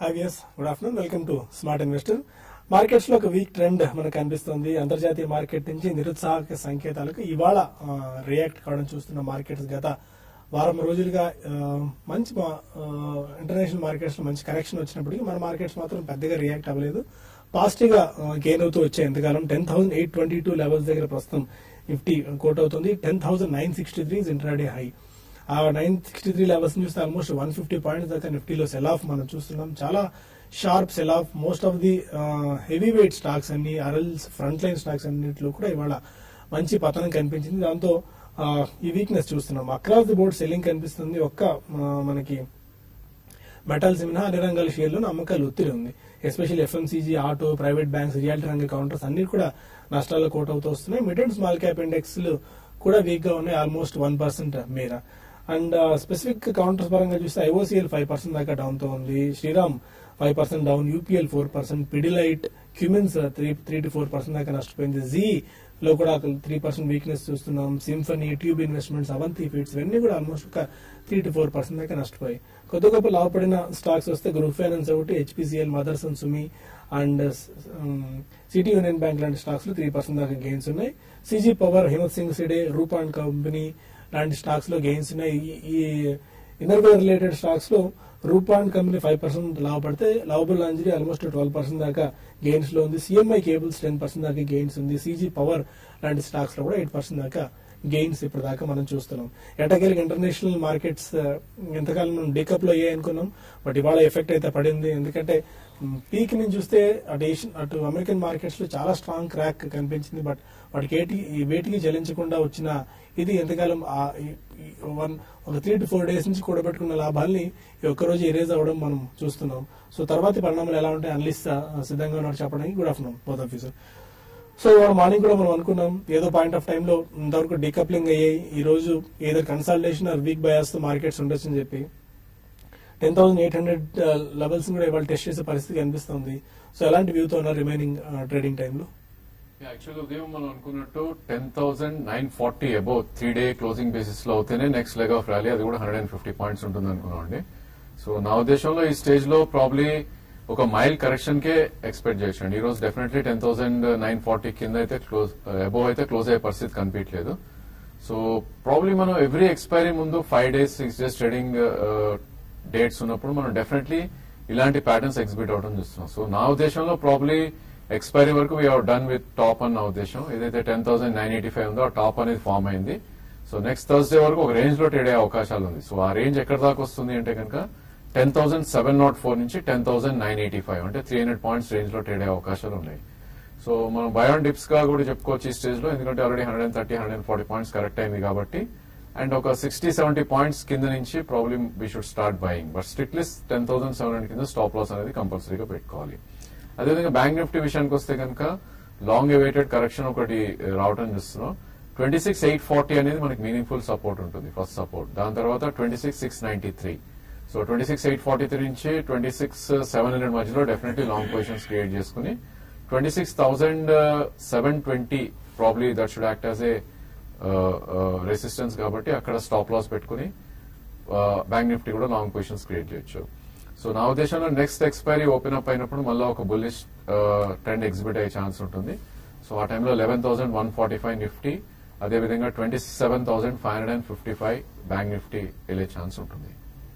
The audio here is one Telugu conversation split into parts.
హాయ్ వియస్ good afternoon welcome to smart investor markets లో ఒక వీక్ ట్రెండ్ మనకు కనిపిస్తుంది అంతర్జాతీయ మార్కెట్ నుంచి నిరుత్సాహక సంకేతాలకు ఇవాళ రియాక్ట్ కావడం చూస్తున్న మార్కెట్స్ గత వారం రోజులుగా ఆ, మంచి ఇంటర్నేషనల్ మార్కెట్స్ లో మంచి కరెక్షన్ వచ్చినప్పటికీ మన మార్కెట్స్ మాత్రం పెద్దగా రియాక్ట్ అవ్వలేదు పాజిటివ్ గా గెయిన్ అవుతూ వచ్చే ఎంతకాలం ten thousand eight twenty two levels దగ్గర ప్రస్తుతం నిఫ్టీ కోట్ అవుతుంది ten thousand nine sixty three intraday high ఆ నైన్ సిక్స్టీ త్రీ లెవెల్స్ చూస్తే ఆల్మోస్ట్ వన్ ఫిఫ్టీ పాయింట్స్ దాకా నిఫ్టీలో సెల్ ఆఫ్ మనం చూస్తున్నాం చాలా sharp sell off most of the heavy weight stocks అన్ని అరల్స్ ఫ్రంట్ లైన్ స్టాక్స్ అన్నింటిలో కూడా ఇవాళ మంచి పతనం కనిపించింది దాంతో ఆ, ఈ వీక్నెస్ చూస్తున్నాం అక్రాస్ ది బోర్డ్ సెల్లింగ్ కనిపిస్తుంది ఒక్క ఆ, మనకి మెటల్స్ మినహా అన్ని రంగాల షేర్లో అమ్మకాలు ఒత్తిడి ఉంది especially FMCG auto private banks reality రంగ కౌంటర్స్ అన్ని కూడా నష్టాల్లో కోట్ అవుతూ వస్తున్నాయి mid and small cap index కూడా వీక్ గా ఉన్నాయి ఆల్మోస్ట్ వన్ పర్సెంట్ మేర అండ్ స్పెసిఫిక్ కౌంటర్స్ పరంగా చూస్తే ఐఓసీఎల్ ఫైవ్ పర్సెంట్ దాకా డౌన్ తో ఉంది Shriram five percent down UPL four percent Pidilite Cummins three three to four percent దాకా నష్టపోయింది జీ లో కూడా త్రీ పర్సెంట్ వీక్నెస్ చూస్తున్నాం Symphony Tube Investments Avanthi feeds ఇవన్నీ కూడా ఆల్మోస్ట్ ఒక త్రీ టు ఫోర్ పర్సెంట్ దాకా నష్టపోయాయి కొద్ది గొప్ప లాభపడిన స్టాక్స్ వస్తే గ్రూప్ ఫైనాన్స్ ఒకటి HPCL Motherson Sumi and City Union Bank లాంటి స్టాక్స్ లో త్రీ పర్సెంట్ దాకా గెయిన్స్ ఉన్నాయి CG Power Himatsingka Seide Rupa and Company లాంటి స్టాక్స్ లో గెయిన్స్ ఉన్నాయి ఈ- ఈ ఇన్నర్వేర్ రిలేటెడ్ స్టాక్స్ లో Rupa and Company five percent లాభపడితే Lovable Lingerie almost twelve percent దాకా గెయిన్స్ లో ఉంది సిఎంఐ కేబుల్స్ టెన్ పర్సెంట్ దాకా గెయిన్స్ ఉంది సిజీ పవర్ లాంటి స్టాక్స్ లో కూడా ఎయిట్ పర్సెంట్ దాకా గెయిన్స్ ఇప్పుడు దాకా మనం చూస్తున్నాం ఎటకెళ్ళకి ఇంటర్నేషనల్ మార్కెట్స్ ఎంతకాలం మనం డేకప్ లో అయ్యాయి అనుకున్నాం బట్ ఇవాళ ఎఫెక్ట్ అయితే పడింది ఎందుకంటే పీక్ నుంచి చూస్తే అటు ఏషియన్ అటు అమెరికన్ మార్కెట్స్ లో చాలా స్ట్రాంగ్ క్రాక్ కనిపించింది బట్ వాటికి ఏటి ఈ వేటికి జలించకుండా వచ్చిన ఇది ఎంతకాలం ఆ ఈ- ఈ వన్ ఒక త్రీ టు ఫోర్ డేస్ నుంచి కూడబెట్టుకున్న లాభాల్ని ఈ ఒక్క రోజు ఎరేజ్ అవ్వడం మనం చూస్తున్నాం సో తర్వాత పరిణామాలు ఎలా ఉంటాయి అనలిస్ట్ సిద్ధంగా ఉన్నారు చెప్పడానికి good afternoon both officer so ఇవాళ మార్నింగ్ కూడా మనం అనుకున్నాం ఏదో పాయింట్ ఆఫ్ టైంలో ఇంతవరకు డీకప్లింగ్ అయ్యాయి ఈ రోజు ఏదో కన్సల్టేషన్ ఆర్ వీక్ బయాస్ తో మార్కెట్స్ ఉండొచ్చు అని చెప్పి ten thousand eight hundred levels కూడా ఇవాళ టెస్ట్ చేసే పరిస్థితి కనిపిస్తుంది సో ఎలాంటి వ్యూతో ఉన్నారు రిమైనింగ్ ట్రేడింగ్ టైంలో యాక్చువల్ ఉదయం మనం అనుకున్నట్టు ten thousand nine forty above three day closing basis లో అవుతేనే నెక్స్ట్ లెగ్ ఆఫ్ ర్యాలీ అది కూడా హండ్రెడ్ అండ్ ఫిఫ్టీ పాయింట్స్ ఉంటుంది అనుకున్నాం అండి సో నా ఉద్దేశంలో ఈ స్టేజ్ లో ప్రాబ్లీ ఒక మైల్ కరెక్షన్ కే ఎక్స్పెక్ట్ చేయొచ్చు అండి ఈ రోజు definitely ten thousand nine forty కింద అయితే క్లోజ్ అబౌవ్ అయితే క్లోజ్ అయ్యే పరిస్థితి కనిపించలేదు సో ప్రాబ్లీ మనం ఎవ్రీ ఎక్స్పైరీ ముందు five days six days trading dates ఉన్నప్పుడు మనం డెఫినెట్లీ ఇలాంటి ప్యాటర్న్స్ ఎగ్జిబిట్ అవడం చూస్తున్నాం సో నా ఉద్దేశంలో ప్రాబ్లీ ఎక్స్పైరీ వరకు వీ డన్ విత్ టాప్ అని నా ఉద్దేశం ఏదైతే ten thousand nine eighty five ఉందో ఆ టాప్ అనేది ఫామ్ అయింది సో నెక్స్ట్ థర్స్డే వరకు ఒక రేంజ్ లో ట్రేడ్ అయ్యే అవకాశాలు ఉంది సో ఆ రేంజ్ ఎక్కడ దాకా వస్తుంది అంటే కనుక ten thousand seven naught four నుంచి ten thousand nine eighty five అంటే త్రీ హండ్రెడ్ పాయింట్స్ రేంజ్ లో ట్రేడ్ అయ్యే అవకాశాలు ఉన్నాయి సో మనం బయోన్ డిప్స్ గా కూడా చెప్పుకోవచ్చు ఈ స్టేజ్ లో ఎందుకంటే already hundred and thirty hundred forty points correct అయింది కాబట్టి అండ్ ఒక సిక్స్టీ సెవెంటీ పాయింట్స్ కింద నుంచి problem we should start buying but strictly ten thousand seven hundred కింద స్టాప్ లాస్ అనేది కంపల్సరీగా పెట్టుకోవాలి అదేవిధంగా బ్యాంక్ నిఫ్టీ విషయానికి వస్తే కనుక లాంగ్ ఎవేటెడ్ కరెక్షన్ ఒకటి రావడం చూస్తున్నాం ట్వంటీ సిక్స్ ఎయిట్ ఫార్టీ అనేది మనకి మీనింగ్ఫుల్ సపోర్ట్ ఉంటుంది ఫస్ట్ సపోర్ట్ దాని తర్వాత twenty six six ninety three so twenty six eight forty three నుంచి ట్వంటీ సిక్స్ సెవెన్ హండ్రెడ్ మధ్యలో డెఫినెట్లీ లాంగ్ పొజిషన్స్ క్రియేట్ చేసుకుని twenty six thousand seven twenty probably that should act as a resistance కాబట్టి అక్కడ స్టాప్ లాస్ పెట్టుకుని బ్యాంక్ నిఫ్టీ కూడా లాంగ్ పొజిషన్స్ క్రియేట్ చేయొచ్చు సో నా ఉద్దేశంలో నెక్స్ట్ ఎక్స్పైరీ ఓపెన్ అప్ అయినప్పుడు మళ్ళీ ఒక బుల్లిష్ ట్రెండ్ ఎగ్జిబిట్ అయ్యే ఛాన్స్ ఉంటుంది సో ఆ టైంలో eleven thousand one forty five Nifty అదేవిధంగా twenty seven thousand five hundred and fifty five Bank Nifty వెళ్ళే ఛాన్స్ ఉంటుంది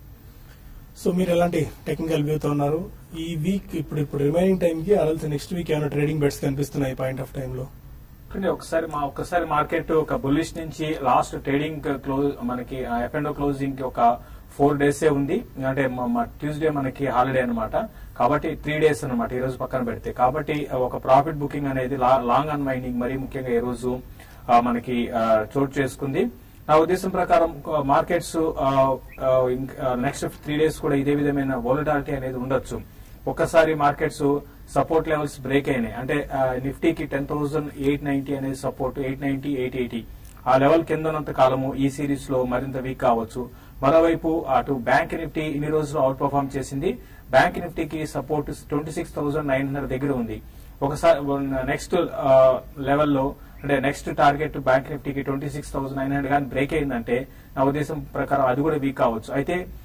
సో మీరు ఎలాంటి టెక్నికల్ వ్యూతో ఉన్నారు ఈ వీక్ ఇప్పుడు ఇప్పుడు రిమైనింగ్ టైం కి అరల్స్ నెక్స్ట్ వీక్ ఏమైనా ట్రేడింగ్ బెట్స్ కనిపిస్తున్నాయి పాయింట్ ఆఫ్ టైంలో చూడండి ఒకసారి మా ఒక్కసారి మార్కెట్ ఒక బుల్లిష్ నుంచి లాస్ట్ ట్రేడింగ్ క్లోజ్ మనకి ఎఫ్ అండ్ క్లోజింగ్ కి ఒక ఫోర్ డేస్ ఉంది అంటే ట్యూస్డే మనకి హాలిడే అన్నమాట కాబట్టి త్రీ డేస్ అన్నమాట ఈ రోజు పక్కన పెడితే కాబట్టి ఒక ప్రాఫిట్ బుకింగ్ అనేది లాంగ్ అన్ మైనింగ్ మరీ ముఖ్యంగా ఈ రోజు ఆ, మనకి ఆ, చోటు చేసుకుంది నా ఉద్దేశం ప్రకారం మార్కెట్స్ నెక్స్ట్ త్రీ డేస్ కూడా ఇదే విధమైన వోలటాలిటీ అనేది ఉండొచ్చు ఒక్కసారి మార్కెట్స్ సపోర్ట్ లెవెల్స్ బ్రేక్ అయినాయి అంటే ఆ, నిఫ్టీకి టెన్ థౌసండ్ ఎయిట్ నైన్టీ అనేది support eight ninety eight eighty ఆ లెవెల్ కింద ఉన్నంత కాలము ఈ సిరీస్ లో మరింత వీక్ కావచ్చు మరోవైపు అటు బ్యాంక్ నిఫ్టీ ఇన్ని రోజులు అవుట్ పర్ఫామ్ చేసింది బ్యాంక్ నిఫ్టీకి support twenty six thousand nine hundred దగ్గర ఉంది ఒకసారి నెక్స్ట్ లెవెల్లో అంటే నెక్స్ట్ టార్గెట్ బ్యాంక్ నిఫ్టీకి twenty six thousand nine hundred కానీ బ్రేక్ అయిందంటే నా ఉద్దేశం ప్రకారం అది కూడా వీక్ కావచ్చు అయితే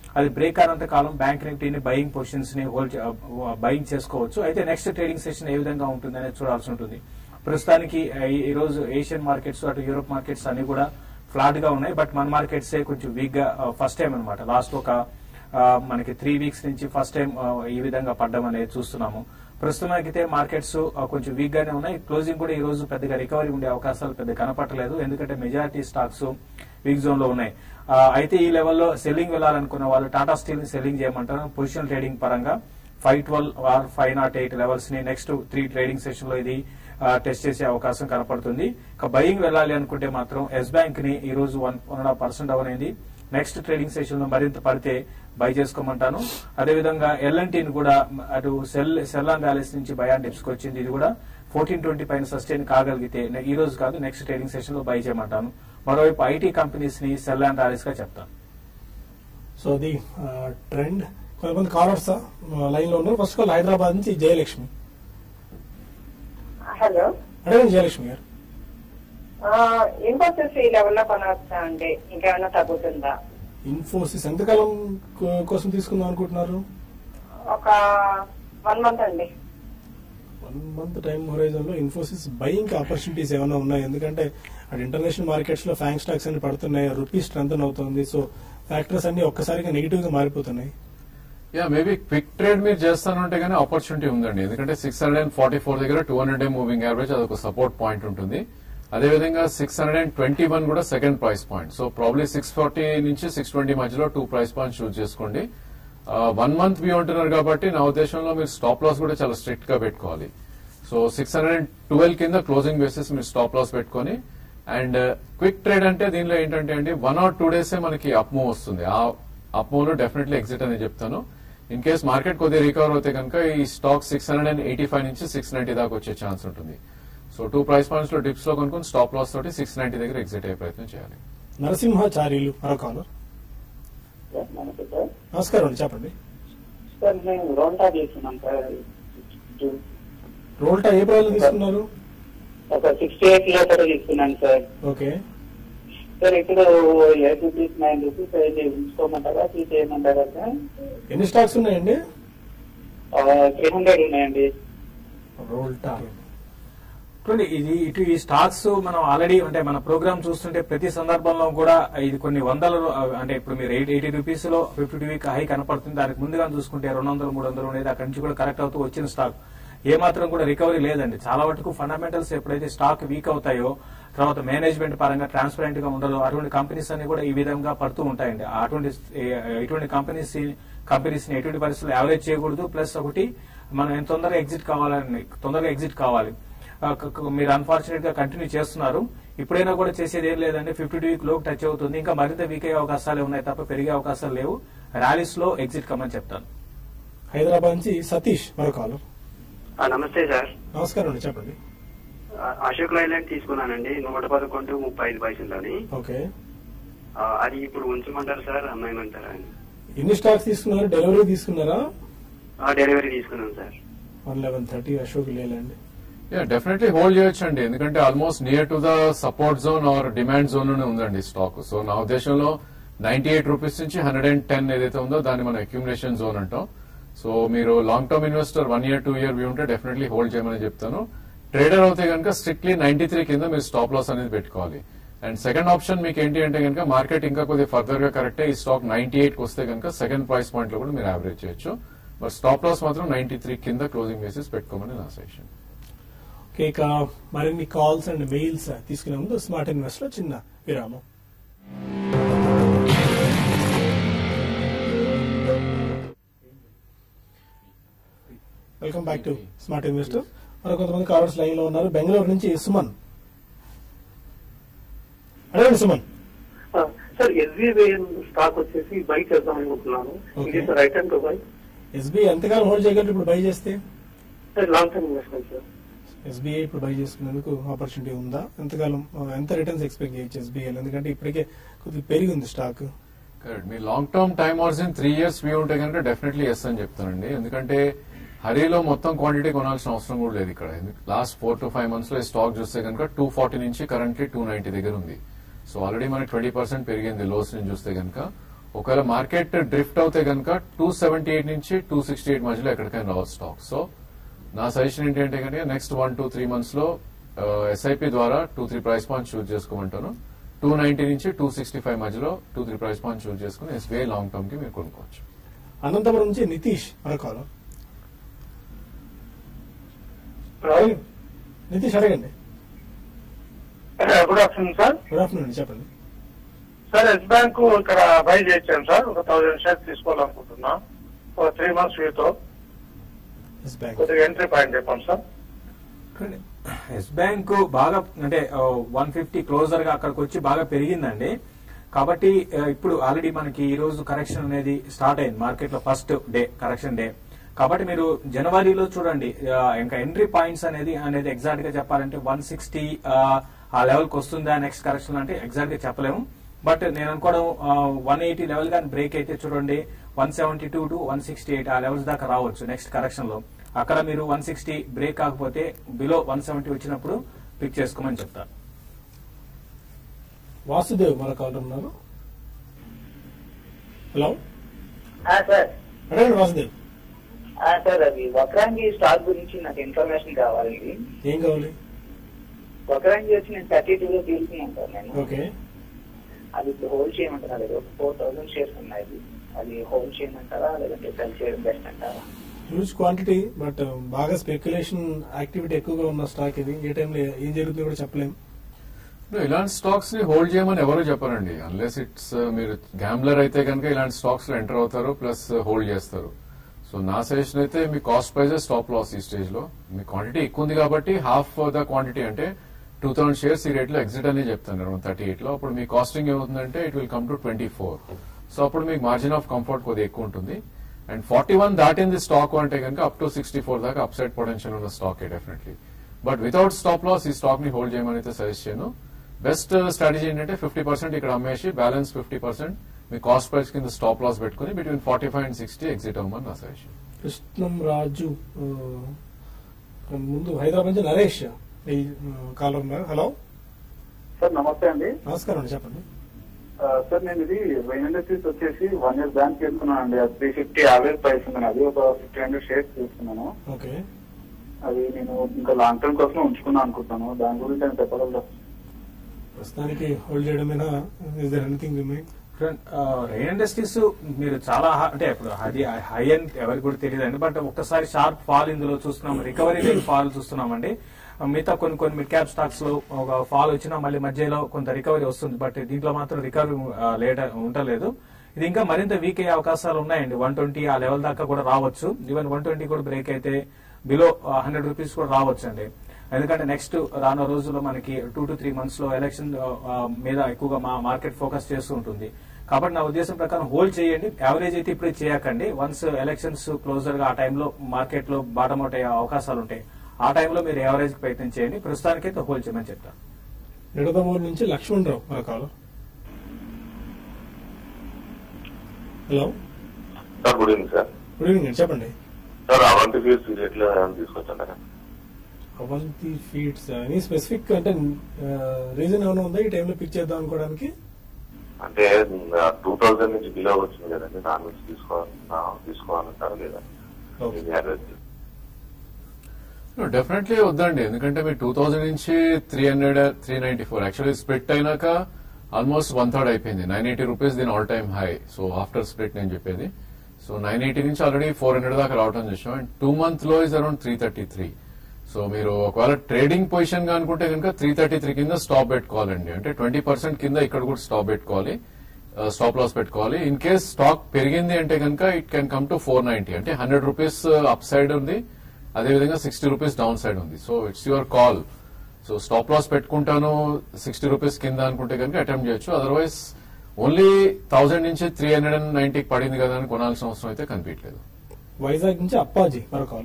అది బ్రేక్ అయినంత కాలం బ్యాంక్ నిఫ్టీని బయింగ్ పొజిషన్స్ ని హోల్డ్ బయింగ్ చేసుకోవచ్చు అయితే నెక్స్ట్ ట్రేడింగ్ సెషన్ ఏ విధంగా ఉంటుంది అనేది చూడాల్సి ఉంటుంది ప్రస్తుతానికి ఆ, ఈ- ఈ రోజు ఏషియన్ మార్కెట్స్ అటు యూరోప్ మార్కెట్స్ అన్ని కూడా ఫ్లాట్ గా ఉన్నాయి బట్ మన మార్కెట్స్ కొంచెం వీక్ గా ఫస్ట్ టైం అనమాట లాస్ట్ ఒక ఆ, మనకి త్రీ వీక్స్ నుంచి ఫస్ట్ టైం ఈ విధంగా పడ్డం అనేది చూస్తున్నాము ప్రస్తుతం అయితే మార్కెట్స్ ఆ, కొంచెం వీక్ గానే ఉన్నాయి క్లోజింగ్ కూడా ఈ రోజు పెద్దగా రికవరీ ఉండే అవకాశాలు పెద్ద కనపట్టలేదు ఎందుకంటే మెజారిటీ స్టాక్స్ వీక్ జోన్ లో ఉన్నాయి ఆ, అయితే ఈ లెవెల్లో సెల్లింగ్ వెళ్ళాలనుకున్న వాళ్ళు టాటా స్టీల్ ని సెల్లింగ్ చేయమంటారు పొజిషన్ ట్రేడింగ్ పరంగా five twelve or five naught eight levels ని నెక్స్ట్ త్రీ ట్రేడింగ్ సెషన్ లో ఇది టెస్ట్ చేసే అవకాశం కనపడుతుంది ఇక బయింగ్ వెళ్ళాలి అనుకుంటే మాత్రం ఎస్ బ్యాంక్ ని ఈ రోజు one one and half percent అవనేది నెక్స్ట్ ట్రేడింగ్ సెషన్ లో మరింత పడితే బై చేసుకోమంటాను అదేవిధంగా ఎల్ఎన్టీని కూడా అటు సెల్ సెల్ అండ్ ర్యాలీస్ నుంచి బయాన్ డిప్స్ వచ్చింది ఇది కూడా ఫోర్టీన్ ట్వంటీ పైన సస్టైన్ కాగలిగితే ne- ఈ రోజు కాదు నెక్స్ట్ ట్రేడింగ్ సెషన్ లో బై చేయమంటాను మరోవైపు ఐటీ కంపెనీస్ ని సెల్ అండ్ ర్యాలీస్ గా చెప్తాను సో అది ట్రెండ్ కొంతమంది కాలర్స్ లైన్ లో ఉన్నారు ఫస్ట్ కాల్ హైదరాబాద్ నుంచి జయలక్ష్మి హలో అడగండి జయలక్ష్మి గారు ఇన్ఫోసిస్ ఈ లెవెల్లో కొనవచ్చా అండి ఇంకేమైనా తగ్గుతుందా ఇన్ఫోసిస్ ఎంతకాలం కో- కోసం తీసుకుందాం అనుకుంటున్నారు ఒక వన్ మంత్ అండి వన్ మంత్ టైం హొరైజన్ లో ఇన్ఫోసిస్ బయింగ్ ఆపర్చునిటీస్ ఏమైనా ఉన్నాయి ఎందుకంటే అటు ఇంటర్నేషనల్ మార్కెట్స్ లో ఫ్యాంక్ స్టాక్స్ అన్ని పడుతున్నాయి రూపీ స్ట్రెంగ్ అవుతుంది సో ఫ్యాక్టర్స్ అన్ని ఒక్కసారిగా నెగిటివ్ గా మారిపోతున్నాయి యా మేబీ క్విక్ ట్రేడ్ మీరు చేస్తానంటే కానీ ఆపర్చునిటీ ఉందండి ఎందుకంటే six hundred and forty four దగ్గర two hundred day moving average అదొక సపోర్ట్ పాయింట్ ఉంటుంది అదేవిధంగా six hundred and twenty one కూడా second price point so probably six forty నుంచి సిక్స్ ట్వంటీ మధ్యలో టూ ప్రైస్ పాయింట్స్ చూస్ చేసుకోండి వన్ మంత్ వ్యూ ఉంటున్నారు కాబట్టి నా ఉద్దేశంలో మీరు స్టాప్ లాస్ కూడా చాలా స్ట్రిక్ట్ గా పెట్టుకోవాలి so six hundred and twelve కింద క్లోజింగ్ బేసిస్ మీరు స్టాప్ లాస్ పెట్టుకొని అండ్ క్విక్ ట్రేడ్ అంటే దీనిలో ఏంటంటే అండి వన్ ఆర్ టూ డేసే మనకి అప్ మూవ్ వస్తుంది ఆ అప్ మూవ్ లో డెఫినెట్లీ ఎగ్జిట్ అని చెప్తాను ఇన్ కేస్ మార్కెట్ కొద్దిగా రికవర్ అవుతే కనుక ఈ stock six hundred and eighty five నుంచి సిక్స్ నైన్టీ దాకా వచ్చే ఛాన్స్ ఉంటుంది సో టూ ప్రైస్ పాయింట్స్ లో డిప్స్ లో కొనుక్కొని స్టాప్ లాస్ తోటి సిక్స్ నైన్టీ దగ్గర ఎగ్జిట్ అయ్యే ప్రయత్నం చేయాలి నరసింహాచార్యులు మరో కాలర్ నమస్తే సార్ నమస్కారం అండి చెప్పండి సార్ మేము రోంటా చేస్తున్నాం సార్ రోల్టా ఏ ప్రైస్ తీసుకున్నారు ఒక సిక్స్టీ ఎయిట్ లోపల తీసుకున్నాను సార్ ఓకే సార్ ఇప్పుడు ఎయిట్ రూపీస్ నైన్ రూపీస్ అయితే ఉంచుకోమంటారా తీసేయమంటారా సార్ ఎన్ని స్టాక్స్ ఉన్నాయండి త్రీ హండ్రెడ్ ఉన్నాయండి రోల్టా చూడండి ఇది ఇటు ఈ స్టాక్స్ మనం ఆల్రెడీ అంటే మన ప్రోగ్రామ్ చూస్తుంటే ప్రతి సందర్భంలో కూడా ఇది కొన్ని వందల రూ- అంటే ఇప్పుడు మీరు ఎయిటీ ఎయిటీ రూపీస్ లో ఫిఫ్టీ టూ వీక్ హై కనపడుతుంది దానికి ముందుగా చూసుకుంటే రెండు వందలు మూడు వందలు ఉండేది అక్కడి నుంచి కూడా కరెక్ట్ అవుతూ వచ్చిన స్టాక్ ఏ మాత్రం కూడా రికవరీ లేదండి చాలా వరకు ఫండమెంటల్స్ ఎప్పుడైతే స్టాక్ వీక్ అవుతాయో తర్వాత మేనేజ్మెంట్ పరంగా ట్రాన్స్పరెంట్ గా ఉండదు అటువంటి కంపెనీస్ అన్ని కూడా ఈ విధంగా పడుతూ ఉంటాయండి అటువంటి ఏ- ఇటువంటి కంపెనీస్ కంపెనీస్ ని ఎటువంటి పరిస్థితుల్లో యావరేజ్ చేయకూడదు ప్లస్ ఒకటి మనం ఎంత తొందరగా ఎగ్జిట్ కావాలని తొందరగా ఎగ్జిట్ కావాలి ఆ, క- క- మీరు అన్ఫార్చునేట్ గా కంటిన్యూ చేస్తున్నారు ఇప్పుడైనా కూడా చేసేది ఏం లేదండి ఫిఫ్టీ టూ వీక్ లోకి టచ్ అవుతుంది ఇంకా మరింత వీక్ అయ్యే అవకాశాలే ఉన్నాయి తప్ప పెరిగే అవకాశాలు లేవు ర్యాలీస్ లో ఎగ్జిట్ కమ్మని చెప్తాను హైదరాబాద్ నుంచి సతీష్ మరో కాలర్ ఆ, నమస్తే సార్ నమస్కారం అండి చెప్పండి ఆ, అశోక్ లైలాండ్ తీసుకున్నానండి నూట పదకొండు ముప్పై ఐదు పైసలని ఓకే ఆ, అది ఇప్పుడు ఉంచమంటారు సార్ అమ్మాయిమంటారా అని ఎన్ని స్టాక్స్ తీసుకున్నారు డెలివరీ తీసుకున్నారా ఆ, డెలివరీ తీసుకున్నాను sir one eleven thirty Ashok Leyland yeah definitely hold చేయొచ్చు అండి ఎందుకంటే almost near to the support zone or demand zone లోనే ఉందండి స్టాక్ సో నా ఉద్దేశంలో నైన్టీ ఎయిట్ రూపీస్ నుంచి హండ్రెడ్ అండ్ టెన్ ఏదైతే ఉందో దాన్ని మనం అక్యూమిలేషన్ జోన్ అంటాం సో మీరు long term investor one year two year view ఉంటే డెఫినెట్లీ హోల్డ్ చేయమని చెప్తాను ట్రేడర్ అవుతే కనుక స్ట్రిక్ట్లీ నైన్టీ త్రీ కింద మీరు స్టాప్ లాస్ అనేది పెట్టుకోవాలి అండ్ సెకండ్ ఆప్షన్ మీకు ఏంటి అంటే కనుక మార్కెట్ ఇంకా కొద్దిగా ఫర్దర్ గా కరెక్టే ఈ స్టాక్ నైన్టీ ఎయిట్ కి వస్తే కనుక సెకండ్ ప్రైస్ పాయింట్ లో కూడా మీరు యావరేజ్ చేయొచ్చు బట్ స్టాప్ లాస్ మాత్రం నైన్టీ త్రీ కింద క్లోజింగ్ బేసిస్ పెట్టుకోమని నా సజెషన్ ఓకే ఇక మరిన్ని కాల్స్ అండ్ మెయిల్స్ తీసుకునే ముందు స్మార్ట్ ఇన్వెస్ట్ లో చిన్న విరామం welcome back to smart investor మరి కొంతమంది కాలర్స్ లైన్ లో ఉన్నారు బెంగళూరు నుంచి సుమన్ అడగండి సుమన్ సార్ ఎస్బీఐ స్టాక్ వచ్చేసి బై చేద్దాం అనుకుంటున్నాను Okay. ఇది right and to buy SBI ఎంతకాలం హోల్డ్ చేయగలరు ఇప్పుడు బై చేస్తే long term investment sir SBI ఇప్పుడు బై చేసుకునేందుకు ఆపర్చునిటీ ఉందా ఎంతకాలం ఆ, ఎంత రిటర్న్స్ ఎక్స్పెక్ట్ చేయొచ్చు ఎస్బీఐ ఎందుకంటే ఇప్పటికే కొద్దిగా పెరిగి ఉంది స్టాక్ కరెక్ట్ మీ long term time horizon three years view ఉంటే కనుక డెఫినెట్లీ ఎస్ అని చెప్తానండి ఎందుకంటే హరీలో మొత్తం క్వాంటిటీ కొనాల్సిన అవసరం కూడా లేదు ఇక్కడ last four to five months లో ఈ స్టాక్ చూస్తే కనుక టూ ఫార్టీ నుంచి కరెంట్లీ టూ నైన్టీ దగ్గర ఉంది సో ఆల్రెడీ మనకి ట్వంటీ పర్సెంట్ పెరిగింది లోస్ నుంచి చూస్తే కనుక ఒకవేళ మార్కెట్ డ్రిఫ్ట్ అవుతే కనుక టూ సెవెంటీ ఎయిట్ నుంచి టూ సిక్స్టీ ఎయిట్ మధ్యలో ఎక్కడికైనా రావచ్చు స్టాక్ సో నా సజెషన్ ఏంటంటే కనుక next one two three months లో ఎస్ఐపి ద్వారా two three price point choose చేసుకోమంటాను టూ నైన్టీ నుంచి టూ సిక్స్టీ ఫైవ్ మధ్యలో two three price point choose చేసుకుని ఎస్బీఐ లాంగ్ టర్మ్ కి మీరు కొనుక్కోవచ్చు అనంతపురం నుంచి నితీష్ మరొకరు నితీష్ అడగండి good afternoon sir good afternoon చెప్పండి సార్ ఎస్ బ్యాంక్ ఇక్కడ బై చేశాను సార్ ఒక థౌసండ్ షేర్స్ తీసుకోవాలనుకుంటున్నా ఒక త్రీ మంత్స్ వ్యూతో ఎస్ బ్యాంక్ కొద్దిగా ఎంట్రీ పాయింట్ చెప్పండి సార్ ఎస్ బ్యాంక్ బాగా అంటే వన్ ఫిఫ్టీ క్లోజర్ గా అక్కడికి వచ్చి బాగా పెరిగిందండి కాబట్టి ఆ, ఇప్పుడు ఆల్రెడీ మనకి ఈ రోజు కరెక్షన్ అనేది స్టార్ట్ అయింది మార్కెట్ లో ఫస్ట్ డే కరెక్షన్ డే కాబట్టి మీరు జనవరిలో చూడండి ఆ, ఇంకా ఎంట్రీ పాయింట్స్ అనేది అనేది ఎగ్జాక్ట్ గా చెప్పాలంటే వన్ సిక్స్టీ ఆ లెవెల్ కి వస్తుందా నెక్స్ట్ కరెక్షన్ అంటే ఎగ్జాక్ట్ గా చెప్పలేము బట్ నేను అనుకోవడం వన్ ఎయిటీ లెవెల్ కానీ బ్రేక్ అయితే చూడండి one seventy two to one sixty eight ఆ లెవెల్స్ దాకా రావచ్చు నెక్స్ట్ కరెక్షన్ లో అక్కడ మీరు వన్ సిక్స్టీ బ్రేక్ కాకపోతే బిలో వన్ సెవెంటీ వచ్చినప్పుడు పిక్ చేసుకోమని చెప్తారు వాసుదేవ్ మరొకరు ఉన్నారు హలో సార్ అడగండి వాసుదేవ్ సార్ అది వక్రాంగి స్టాక్ గురించి నాకు ఇన్ఫర్మేషన్ కావాలండి ఏం కావాలి వక్రాంగి వచ్చి నేను థర్టీ టూ లో తీసుకున్నాను సార్ నేను ఓకే అది ఇప్పుడు హోల్డ్ చేయమంటారా లేదు ఒక ఫోర్ థౌసండ్ షేర్స్ ఉన్నాయి అది హోల్డ్ చేయమంటారా లేదంటే సెల్ చేయడం బెస్ట్ అంటారా హ్యూజ్ క్వాంటిటీ బట్ బాగా స్పెక్యులేషన్ యాక్టివిటీ ఎక్కువగా ఉన్న స్టాక్ ఇది ఏ టైంలో ఏం జరుగుతుందో కూడా చెప్పలేం No, ఇలాంటి స్టాక్స్ ని హోల్డ్ చేయమని ఎవరు చెప్పరండి అన్లెస్ ఇట్స్ మీరు గ్యాంబ్లర్ అయితే కనుక ఇలాంటి స్టాక్స్ లో ఎంటర్ అవుతారు ప్లస్ హోల్డ్ చేస్తారు సో నా సజెషన్ అయితే మీ కాస్ట్ ప్రైజెస్ స్టాప్ లాస్ ఈ స్టేజ్ లో మీ క్వాంటిటీ ఎక్కువ ఉంది కాబట్టి హాఫ్ ద క్వాంటిటీ అంటే టూ థౌసండ్ షేర్స్ ఈ రేట్ లో ఎగ్జిట్ అని చెప్తాను అరౌండ్ థర్టీ ఎయిట్ లో అప్పుడు మీ కాస్టింగ్ ఏమవుతుందంటే it will come to twenty four so అప్పుడు మీకు మార్జిన్ ఆఫ్ కంఫర్ట్ కొద్దిగా ఎక్కువ ఉంటుంది అండ్ ఫార్టీ వన్ దాటింది స్టాక్ అంటే కనుక అప్ టు సిక్స్టీ ఫోర్ దాకా అప్సైడ్ పొటెన్షియల్ ఉన్న stock definitely but without stop loss ఈ స్టాక్ ని హోల్డ్ చేయమని అయితే సజెస్ట్ చేయను బెస్ట్ స్ట్రాటజీ ఏంటంటే ఫిఫ్టీ పర్సెంట్ ఇక్కడ అమ్మేసి బ్యాలెన్స్ ఫిఫ్టీ పర్సెంట్ మీ కాస్ట్ ప్రైస్ కింద స్టాప్ లాస్ పెట్టుకుని between forty five and sixty exit అవ్వమని నా సజెషన్ కృష్ణం రాజు ఆ, ముందు హైదరాబాద్ నుంచి నరేష్ ఈ కాల్ ఉన్నారు హలో సార్ నమస్తే అండి నమస్కారం అండి చెప్పండి ఆ, సార్ నేను ఇది వైన్ ఇండస్ట్రీస్ వచ్చేసి వన్ ఇయర్ బ్యాంక్ తీసుకున్నాను అండి అది త్రీ ఫిఫ్టీ యావరేజ్ ప్రైస్ ఉంది అది ఒక ఫిఫ్టీ హండ్రెడ్ షేర్స్ తీసుకున్నాను ఓకే అది నేను ఇంకా లాంగ్ టర్మ్ కోసం ఉంచుకున్నాను అనుకుంటాను దాని గురించి నేను చెప్పగలరా ప్రస్తుతానికి హోల్డ్ చేయడమేనా is there anything remain Rain Industries మీరు చాలా హ- అంటే ఇప్పుడు అది హై అండ్ ఎవరికి కూడా తెలియదు అండి బట్ ఒక్కసారి షార్ప్ ఫాల్ ఇందులో చూస్తున్నాం రికవరీ లేని ఫాల్ చూస్తున్నామండి మిగతా కొన్ని కొన్ని మిడ్ క్యాప్ స్టాక్స్ లో ఒక ఫాల్ వచ్చినా మళ్ళీ మధ్యలో కొంత రికవరీ వస్తుంది బట్ దీంట్లో మాత్రం రికవరీ లేట్ ఉండలేదు ఇది ఇంకా మరింత వీక్ అయ్యే అవకాశాలు ఉన్నాయండి వన్ ట్వంటీ ఆ లెవెల్ దాకా కూడా రావచ్చు ఈవెన్ వన్ ట్వంటీ కూడా బ్రేక్ అయితే బిలో హండ్రెడ్ రూపీస్ కూడా రావచ్చు అండి ఎందుకంటే నెక్స్ట్ రానున్న రోజుల్లో మనకి టూ టు త్రీ మంత్స్ లో ఎలక్షన్ ఆ, మీద ఎక్కువగా మా మార్కెట్ ఫోకస్ చేస్తూ ఉంటుంది కాబట్టి నా ఉద్దేశం ప్రకారం హోల్డ్ చేయండి యావరేజ్ అయితే ఇప్పుడే చేయకండి వన్స్ ఎలక్షన్స్ క్లోజర్ గా ఆ టైంలో మార్కెట్ లో బాటమ్ అవుట్ అయ్యే అవకాశాలు ఉంటాయి ఆ టైంలో మీరు యావరేజ్ ప్రయత్నం చేయండి ప్రస్తుతానికైతే హోల్డ్ చేయమని చెప్తాను నిడదమూరు నుంచి లక్ష్మణ్ రావు మన call hello sir good evening sir good evening అండి చెప్పండి సార్ అవంతి ఫీస్ రేట్లో ఏమైనా తీసుకొచ్చారా అవంతి ఫీడ్స్ ఎనీ స్పెసిఫిక్ అంటే రీజన్ ఏమైనా ఉందా ఈ టైంలో పిక్ చేద్దాం అనుకోవడానికి అంటే టూ థౌజండ్ నుంచి బిలో వచ్చింది కదండి దాని నుంచి తీసుకోవాలి తీసుకోవాలంటారా లేదా ఓకే ఇది average. డెఫినెట్లీ వద్దండి ఎందుకంటే మీరు టూ థౌసండ్ నుంచి three hundred three ninety four actually split అయినాక ఆల్మోస్ట్ వన్ థర్డ్ అయిపోయింది నైన్ ఎయిటీ రూపీస్ దీని all time high so after split నేను చెప్పేది సో నైన్ ఎయిటీ నుంచి ఆల్రెడీ ఫోర్ హండ్రెడ్ దాకా రావడం చూసాం అండ్ టూ మంత్ లో is around three thirty three so మీరు ఒకవేళ ట్రేడింగ్ పొజిషన్ గా అనుకుంటే కనుక త్రీ థర్టీ త్రీ కింద స్టాప్ పెట్టుకోవాలండి అంటే ట్వంటీ పర్సెంట్ కింద ఇక్కడ కూడా స్టాప్ పెట్టుకోవాలి స్టాప్ లాస్ పెట్టుకోవాలి ఇన్ కేస్ స్టాక్ పెరిగింది అంటే కనుక it can come to four ninety అంటే హండ్రెడ్ రూపీస్ అప్ సైడ్ ఉంది అదేవిధంగా సిక్స్టీ రూపీస్ డౌన్ సైడ్ ఉంది so it's your call so stop loss పెట్టుకుంటాను సిక్స్టీ రూపీస్ కింద అనుకుంటే కనుక అటెంప్ట్ చేయొచ్చు అదర్వైజ్ ఓన్లీ థౌసండ్ నుంచి త్రీ హండ్రెడ్ అండ్ నైన్టీకి పడింది కదా అని కొనాల్సిన అవసరం అయితే కనిపించలేదు వైజాగ్ నుంచి అప్పాజీ మరో కాల్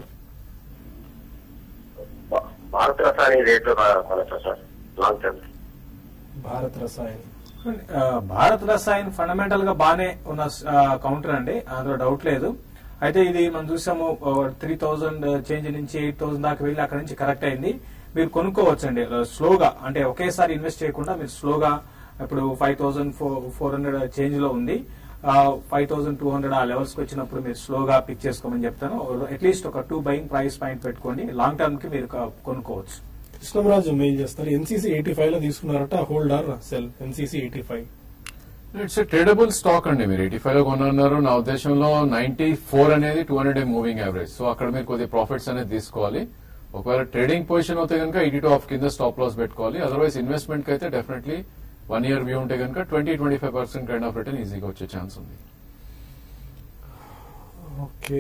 భా- భారత రసాయన రేట్లు కొనచ్చా sir long term Bharat Rasayan ఆ, భారత్ రసాయన్ ఫండమెంటల్ గా బానే ఉన్న కౌంటర్ అండి అందులో డౌట్ లేదు అయితే ఇది మనం చూసాము త్రీ థౌజండ్ చేంజ్ నుంచి ఎయిట్ థౌసండ్ దాకా వెళ్ళి అక్కడ నుంచి కరెక్ట్ అయింది మీరు కొనుక్కోవచ్చండి స్లోగా అంటే ఒకేసారి ఇన్వెస్ట్ చేయకుండా మీరు స్లోగా ఇప్పుడు five thousand four hundred change లో ఉంది ఫైవ్ థౌసండ్ టూ హండ్రెడ్ ఆ లెవెల్స్ కి వచ్చినప్పుడు మీరు స్లోగా పిక్ చేసుకోమని చెప్తాను అట్లీస్ట్ ఒక టూ బయింగ్ ప్రైస్ పాయింట్ పెట్టుకోండి లాంగ్ టర్మ్ కి మీరు క- కొనుక్కోవచ్చు కృష్ణరాజు మెయిల్ చేస్తారు ఎన్సీసీ ఎయిటీ ఫైవ్ లో తీసుకున్నారట holder sell NCC eighty five it's tradable stock అండి మీరు ఎయిటీ ఫైవ్ లో కొన్నారు నా ఉద్దేశంలో నైన్టీ ఫోర్ అనేది two hundred day moving average so అక్కడ మీరు కొద్ది ప్రాఫిట్స్ అనేది తీసుకోవాలి ఒకవేళ ట్రేడింగ్ పొజిషన్ అయితే కనుక ఎయిటీ టూ ఆఫ్ కింద స్టాప్ లాస్ పెట్టుకోవాలి అదర్వైజ్ ఇన్వెస్ట్మెంట్ కి అయితే డెఫినెట్లీ వన్ ఇయర్ వ్యూ ఉంటే కనుక twenty twenty five percent kind of return ఈజీగా వచ్చే ఛాన్స్ ఉంది ఓకే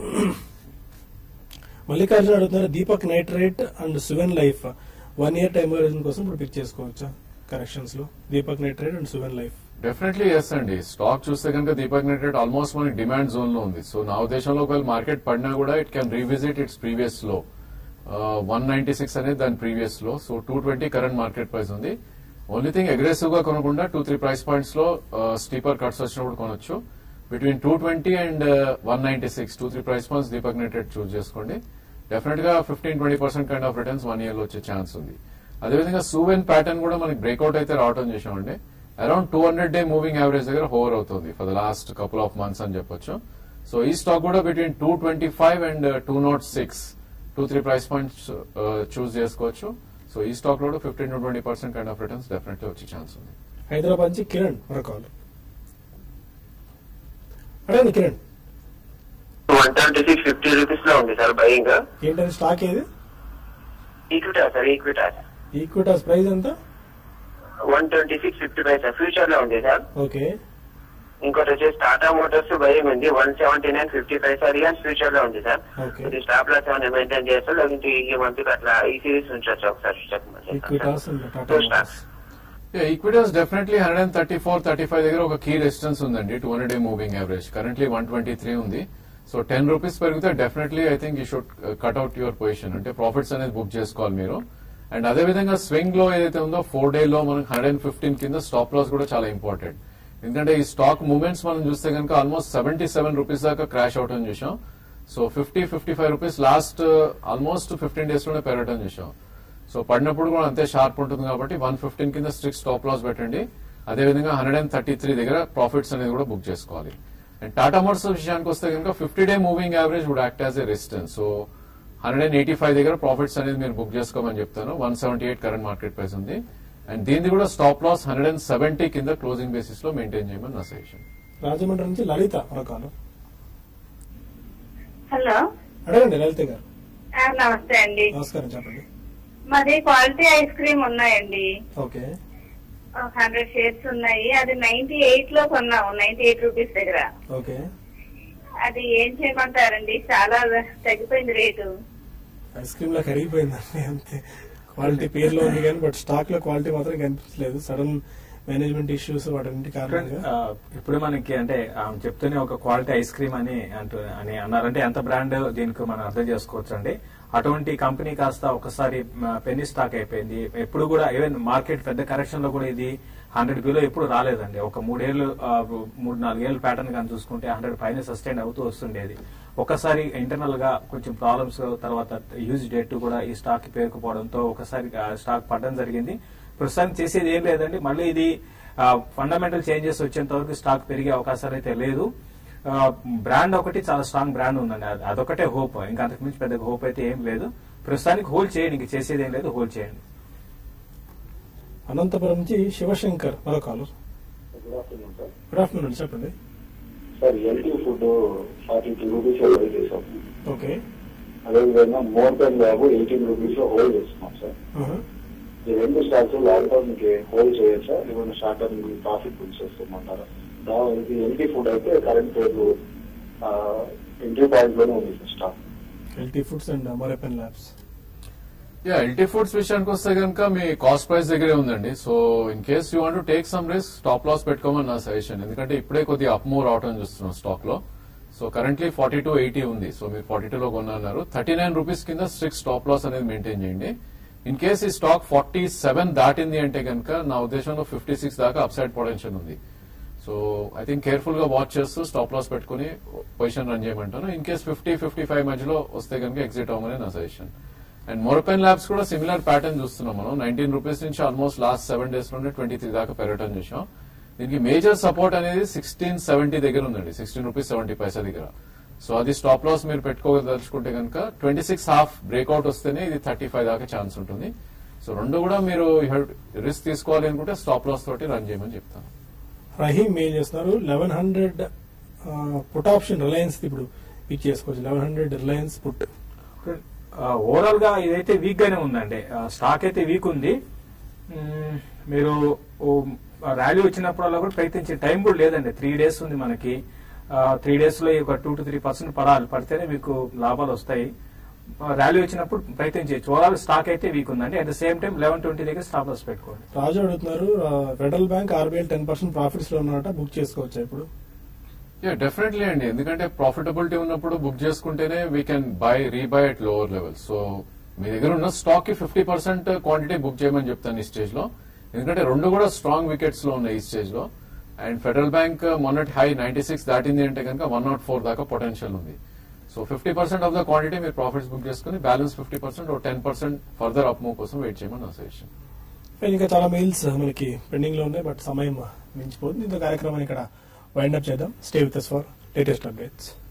మల్లికార్జున అడుగుతున్నారు Deepak Nitrate and Suven Life one year time horizon కోసం ఇప్పుడు పిక్ చేసుకోవచ్చా కరెక్షన్స్ లో Deepak Nitrate and Suven Life definitely yes అండి స్టాక్ చూస్తే కనుక దీపక్ నెట్ ఆల్మోస్ట్ మనకి డిమాండ్ జోన్ లో ఉంది సో నా ఉద్దేశంలో ఒకవేళ మార్కెట్ పడినా కూడా it can revisit its previous low one ninety six అనేది దాని previous low so two twenty current market price ఉంది ఓన్లీ థింగ్ అగ్రెసివ్ గా కొనకుండా టూ త్రీ ప్రైస్ పాయింట్స్ లో స్టీపర్ కట్స్ వచ్చినప్పుడు కొనొచ్చు between two twenty and one ninety six two three price points Deepak Net choose చేసుకోండి డెఫినెట్ గా fifteen twenty percent kind of returns one year లో వచ్చే ఛాన్స్ ఉంది అదేవిధంగా సూవెన్ ప్యాటర్న్ కూడా మనకి బ్రేక్అవుట్ అయితే రావడం చేసామండి around two hundred day moving average దగ్గర హోవర్ అవుతుంది for the last couple of months అని చెప్పొచ్చు సో ఈ స్టాక్ కూడా between two twenty five and two not six two three price points choose చేసుకోవచ్చు సో ఈ స్టాక్ లో fifteen to twenty percent kind of returns definitely వచ్చే ఛాన్స్ ఉంది హైదరాబాద్ నుంచి కిరణ్ మరొక కాల్ అడగండి Kiran one twenty six fifty rupees లో ఉంది సార్ బయింగ్ ఏంటంటే స్టాక్ ఏది Equitas sir Equitas Equitas price ఎంత one twenty six fifty five sir future లో ఉంది సార్ ఓకే ఇంకోటి వచ్చేసి టాటా మోటార్స్ బయింగ్ ఉంది one seventy nine fifty five sir years future లో ఉంది సార్ ఓకే ఇది స్టాప్ లాస్ ఏమైనా మెయింటైన్ చేస్తారు లేకుంటే ఈ మంత్ అట్లా ఈ సిరీస్ ఉంచొచ్చు ఒకసారి చెప్పమని Equitas and two Tata stocks equities definitely hundred and thirty four thirty five దగ్గర ఒక కీ రెసిస్టెన్స్ ఉందండి two hundred day moving average currently one twenty three ఉంది సో టెన్ రూపీస్ పెరిగితే definitely I think you should cut out your position అంటే ప్రాఫిట్స్ అనేది బుక్ చేసుకోవాలి మీరు అండ్ అదే విధంగా స్వింగ్ లో ఏదైతే ఉందో ఫోర్ డే లో మనకి హండ్రెడ్ అండ్ ఫిఫ్టీన్ కింద స్టాప్ లాస్ కూడా చాలా ఇంపార్టెంట్ ఎందుకంటే ఈ స్టాక్ మూవ్మెంట్స్ మనం చూస్తే కనుక ఆల్మోస్ట్ సెవెంటీ సెవెన్ రూపీస్ దాకా క్రాష్ అవటం చూసాం so fifty fifty five rupees last almost fifteen days లోనే పెరగటం చూసాం సో పడినప్పుడు కూడా అంతే షార్ప్ ఉంటుంది కాబట్టి వన్ ఫిఫ్టీన్ కింద స్ట్రిక్ట్ స్టాప్ లాస్ పెట్టండి అదేవిధంగా హండ్రెడ్ అండ్ థర్టీ త్రీ దగ్గర ప్రాఫిట్స్ అనేది కూడా బుక్ చేసుకోవాలి అండ్ టాటా మోటార్స్ విషయానికి వస్తే కనుక fifty day moving average would act as a resistance so hundred and eighty five దగ్గర ప్రాఫిట్స్ అనేది మీరు బుక్ చేసుకోమని చెప్తాను one seventy eight current market price ఉంది అండ్ దీన్ని కూడా stop loss hundred and seventy కింద క్లోజింగ్ బేసిస్ లో మెయింటైన్ చేయమని నా సజెషన్ రాజమండ్రి నుంచి లలిత మరొక కాల్ హలో అడగండి లలిత గారు ఆ, నమస్తే అండి నమస్కారం చెప్పండి మాది క్వాలిటీ ఐస్ క్రీమ్ ఉన్నాయండి ఓకే హండ్రెడ్ షేర్స్ ఉన్నాయి అది నైన్టీ ఎయిట్ లో కొన్నాము నైన్టీ ఎయిట్ రూపీస్ దగ్గర ఓకే అది ఏం చేయమంటారండి చాలా తగ్గిపోయింది రేటు ఐస్ క్రీమ్ లో కరిగిపోయిందండి అంతే క్వాలిటీ పేర్లో ఉంది కానీ బట్ స్టాక్ లో క్వాలిటీ మాత్రం కనిపించలేదు సడన్ మేనేజ్మెంట్ ఇష్యూస్ వాటి కారణంగా ఆ, ఇప్పుడు మనకి అంటే ఆమె చెప్తూనే ఒక క్వాలిటీ ఐస్ క్రీమ్ అని అంటూ అని అన్నారంటే ఎంత బ్రాండ్ దీనికి మనం అర్థం చేసుకోవచ్చు అండి అటువంటి కంపెనీ కాస్త ఒకసారి పెన్నీ స్టాక్ అయిపోయింది ఎప్పుడు కూడా ఈవెన్ మార్కెట్ పెద్ద కరెక్షన్ లో కూడా ఇది హండ్రెడ్ బిలో ఎప్పుడు రాలేదండి ఒక మూడేళ్లు ఆ, మూడు నాలుగేళ్ల ప్యాటర్న్ కానీ చూసుకుంటే హండ్రెడ్ పైన సస్టైన్ అవుతూ వస్తుండేది ఒకసారి ఇంటర్నల్ గా కొంచెం ప్రాబ్లమ్స్ తర్వాత యూజ్ డేట్ కూడా ఈ స్టాక్ కి పేరుకుపోవడంతో ఒకసారి ఆ స్టాక్ పడడం జరిగింది ప్రస్తుతానికి చేసేది ఏం లేదండి మళ్ళీ ఇది ఫండమెంటల్ చేంజెస్ వచ్చేంత వరకు స్టాక్ పెరిగే అవకాశాలు అయితే లేదు బ్రాండ్ ఒకటి చాలా స్ట్రాంగ్ బ్రాండ్ ఉందండి అది- అదొకటే హోప్ ఇంకా అంతకు మించి పెద్ద హోప్ అయితే ఏం లేదు ప్రస్తుతానికి హోల్డ్ చేయండి ఇంక చేసేది ఏం లేదు హోల్డ్ చేయండి అనంతపురం నుంచి శివశంకర్ మరో caller good afternoon sir good afternoon చెప్పండి sir LT food forty two rupees hold చేసాం ఓకే అదేవిధంగా Morepen lab eighteen rupees లో హోల్డ్ చేస్తున్నాం సార్ ఆహా. ఈ రెండు స్టాక్స్ లాంగ్ టర్మ్ కి హోల్డ్ చేయొచ్చా లేకుంటే షార్ట్ టర్మ్ ప్రాఫిట్ బుక్ చేస్తామంటారా దా- ఇది ఎల్టీ ఫుడ్ అయితే కరెంట్ పేరు ఎంట్రీ పాయింట్ లోనే ఉంది sir stock LT foods and Morepen labs yeah LT foods విషయానికి వస్తే కనుక మీ కాస్ట్ ప్రైస్ దగ్గరే ఉందండి so in case you want take some risk stop loss పెట్టుకోమని నా సజెషన్ ఎందుకంటే ఇప్పుడే కొద్దిగా అప్ మూవ్ రావటం చూస్తున్నాం స్టాక్ లో so currently forty two eighty ఉంది సో మీరు ఫార్టీ టూ లో కొన్నారు థర్టీ నైన్ రూపీస్ కింద స్ట్రిక్ట్ స్టాప్ లాస్ అనేది మెయింటైన్ చేయండి ఇన్ కేస్ ఈ స్టాక్ ఫార్టీ సెవెన్ దాటింది అంటే కనుక నా ఉద్దేశంలో ఫిఫ్టీ సిక్స్ దాకా అప్సైడ్ పొటెన్షియల్ ఉంది సో ఐ థింక్ కేర్ఫుల్ గా వాచ్ చేస్తూ స్టాప్ లాస్ పెట్టుకుని పొజిషన్ రన్ చేయమంటాను in case fifty fifty five మధ్యలో వస్తే కనుక ఎగ్జిట్ అవ్వమని నా సజెషన్ అండ్ మోరపెన్ ల్యాబ్స్ కూడా సిమిలర్ ప్యాటర్న్ చూస్తున్నాం మనం నైన్టీన్ రూపీస్ నుంచి ఆల్మోస్ట్ లాస్ట్ సెవెన్ డేస్ లోనే ట్వంటీ త్రీ దాకా పెరగటం చూసాం దీనికి మేజర్ సపోర్ట్ అనేది సిక్స్టీన్ సెవెంటీ దగ్గర ఉందండి సిక్స్టీన్ రూపీస్ సెవెంటీ పైసా దగ్గర సో అది స్టాప్ లాస్ మీరు పెట్టుకోదలుచుకుంటే కనుక ట్వంటీ సిక్స్ హాఫ్ బ్రేక్అవుట్ వస్తేనే ఇది థర్టీ ఫైవ్ దాకా ఛాన్స్ ఉంటుంది సో రెండు కూడా మీరు రిస్క్ తీసుకోవాలి అనుకుంటే స్టాప్ లాస్ తోటి రన్ చేయమని చెప్తాను రహీం ఏం చేస్తున్నారు eleven hundred put option Reliance ఇప్పుడు పిక్ చేసుకోవచ్చు eleven hundred Reliance put overall గా ఇదైతే వీక్ గానే ఉందండి స్టాక్ అయితే వీక్ ఉంది మ్మ్, మీరు ర్యాలీ వచ్చినప్పుడల్లా కూడా ప్రయత్నించే టైం కూడా లేదండి త్రీ డేస్ ఉంది మనకి త్రీ డేస్ లో ఒక టూ టు త్రీ పర్సెంట్ పడాలి పడితేనే మీకు లాభాలు వస్తాయి ర్యాలీ వచ్చినప్పుడు ప్రయత్నం చేయొచ్చు ఓవరాల్ స్టాక్ అయితే వీక్ ఉందండి at the same time eleven twenty దగ్గర స్టాప్ లాస్ పెట్టుకోండి రాజు అడుగుతున్నారు federal bank RBI ten percent profits లో ఉన్నట బుక్ చేసుకోవచ్చా ఇప్పుడు యా డెఫినెట్లీ అండి ఎందుకంటే ప్రాఫిటబిలిటీ ఉన్నప్పుడు బుక్ చేసుకుంటేనే we can buy rebuy at lower level so మీ దగ్గర ఉన్న స్టాక్ కి ఫిఫ్టీ పర్సెంట్ క్వాంటిటీ బుక్ చేయమని చెప్తాను ఈ స్టేజ్ లో ఎందుకంటే రెండు కూడా స్ట్రాంగ్ వికెట్స్ లో ఉన్నాయి ఈ స్టేజ్ లో అండ్ ఫెడరల్ బ్యాంక్ మొన్నటి హై నైన్టీ సిక్స్ దాటింది అంటే కనుక వన్ నాట్ ఫోర్ దాకా పొటెన్షియల్ ఉంది so fifty percent of the quantity మీరు ప్రాఫిట్స్ బుక్ చేసుకుని balance fifty percent ten percent further up move కోసం వెయిట్ చేయమని నా సజెషన్ ఇంకా చాలా మెయిల్స్ మనకి పెండింగ్ లో ఉన్నాయి బట్ సమయం మించిపోతుంది ఇంత కార్యక్రమాన్ని ఇక్కడ వైండ్ అప్ చేద్దాం stay with for latest updates